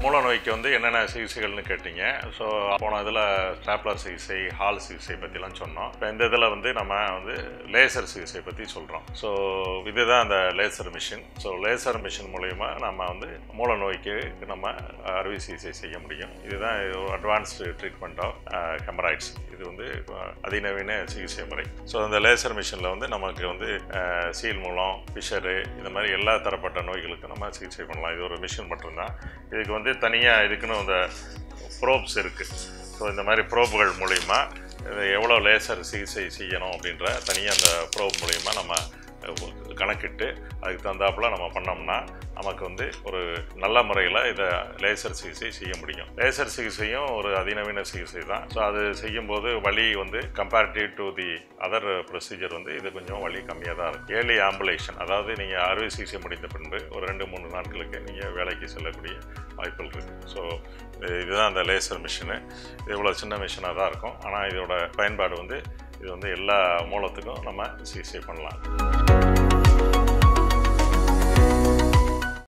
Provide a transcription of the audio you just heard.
மூல நோய்க்கு வந்து என்னென்ன சிகிச்சைகள்னு கேட்டீங்க ஸோ போன இதில் ஸ்டாப்லர் சிகிச்சை ஹால் சிகிச்சை பற்றிலாம் சொன்னோம் இப்போ இந்த இதில் வந்து நம்ம வந்து லேசர் சிகிச்சை பற்றி சொல்கிறோம் ஸோ இதுதான் அந்த laser machine so laser machine மூலயமா நம்ம வந்து மூல நோய்க்கு நம்ம அறுவை சிகிச்சை செய்ய முடியும் இதுதான் அட்வான்ஸ்டு ட்ரீட்மெண்ட் ஆஃப் ஹெமராய்ட்ஸ் இது வந்து அஹ், அதிநவீன சிகிச்சை முறை ஸோ இந்த லேசர் மிஷினில் வந்து நமக்கு வந்து அஹ், சீல் மூலம் ஃபிஷரு இந்த மாதிரி எல்லா தரப்பட்ட நோய்களுக்கும் நம்ம சிகிச்சை பண்ணலாம் இது ஒரு மிஷின் மட்டும்தான் இதுக்கு வந்து தனியாக இதுக்குன்னு இந்த ப்ரோப்ஸ் இருக்குது ஸோ இந்த மாதிரி ப்ரோப்புகள் மூலிமா இது எவ்வளோ லேசர் சிகிச்சை செய்யணும் அப்படின்ற தனியாக அந்த ப்ரோப் மூலிமா நம்ம அஹ், கணக்கிட்டு அதுக்கு தகுந்தாப்புல நம்ம பண்ணோம்னா நமக்கு வந்து ஒரு நல்ல முறையில் இதை லேசர் சிகிச்சை செய்ய முடியும் லேசர் சிகிச்சையும் ஒரு அதிநவீன சிகிச்சை தான் ஸோ அது செய்யும்போது வலி வந்து comparative to the other procedure வந்து இது கொஞ்சம் வலி கம்மியாக தான் இருக்கும் ஏர்லி ஆம்புலேஷன் அதாவது நீங்கள் அறுவை சிகிச்சை முடிந்த பின்பு ஒரு ரெண்டு மூணு நாட்களுக்கு நீங்கள் வேலைக்கு செல்லக்கூடிய வாய்ப்புகள் இருக்குது ஸோ இதுதான் அந்த லேசர் மிஷினு இது இவ்வளோ சின்ன மிஷினாக தான் இருக்கும் ஆனால் இதோட பயன்பாடு வந்து இது வந்து எல்லா மூலத்துக்கும் நம்ம சிகிச்சை பண்ணலாம்